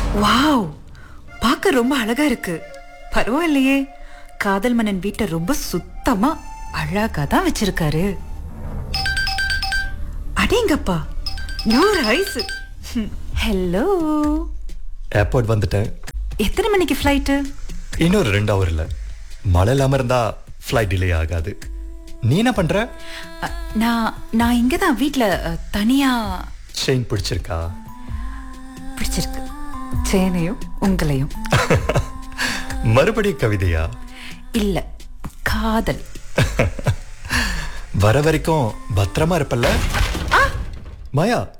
wow பார்க்க ரொம்ப அழகா இருக்கு பரவாயில்லையே காதல் மன்னன் வீட்டை ரொம்ப சுத்தமா அழகா தான் வச்சிருக்காரு அடேங்கப்பா நூறு ஐஸ் ஹலோ ஏர்போர்ட் வந்துட்டேன் எத்தனை மணிக்கு ஃப்ளைட்டு இன்னொரு ரெண்டு ஹவர்ல மழை இல்லாம இருந்தா ஃப்ளைட் டிலே ஆகாது நீ என்ன பண்ற நான் நான் இங்க தான் வீட்ல அ, தனியா செயின் பிடிச்சிருக்கா பிடிச்சிருக்கு சேனையும் உங்களையும் மறுபடியும் கவிதையா இல்ல காதல் வர வரைக்கும் பத்திரமா இருப்பல்ல மாயா